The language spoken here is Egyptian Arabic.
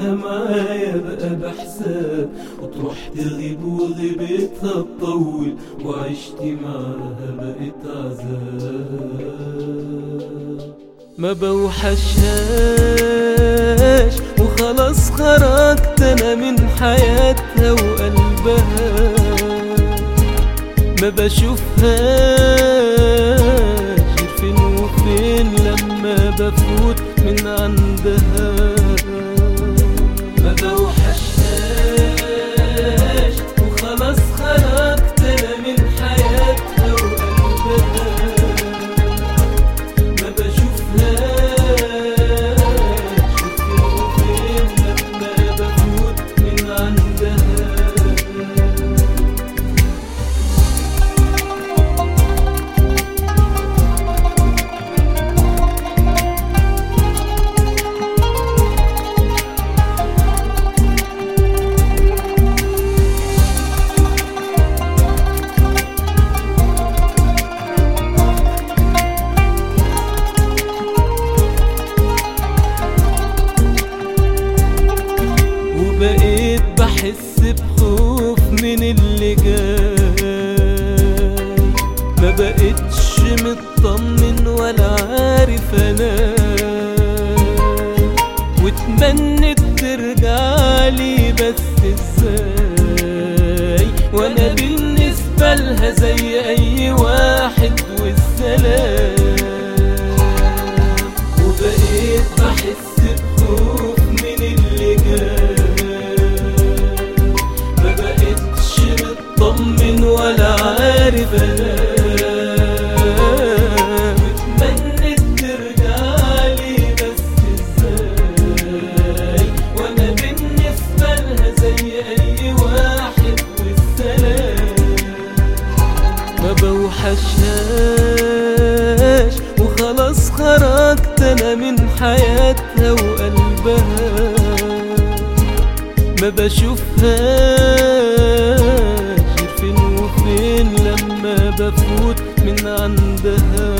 وتاخدها معايا بقى بحساب وتروح تغيب وغيبتها تطول وعشتي معاها بقت عذاب ما بوحشهاش وخلاص خرجت انا من حياتها وقلبها ما بشوفهاش غير فين وفين لما بفوت من عندها ما بوحشهاش وخلاص خرجت انا من حياتها وقلبها ما بشوفهاش غير فين وفين لما بفوت من عندها وبقيت بحس بخوف من اللي جاي ما بقتش مطمن ولا عارف انام واتمنت ترجعلي بس ازاي وانا بالنسبة لها زي اي واحد والسلام وبقيت بحس بخوف من اللي جاي ما بقتش مطمن ولا عارف انام اتمنيت ترجعلي بس ازاي وانا بالنسبة لها زي اي واحد والسلام ما بوحشهاش وخلاص خرجت انا من حياتها وقلبها ما بشوفهاش غير فين وفين لما بفوت من عندها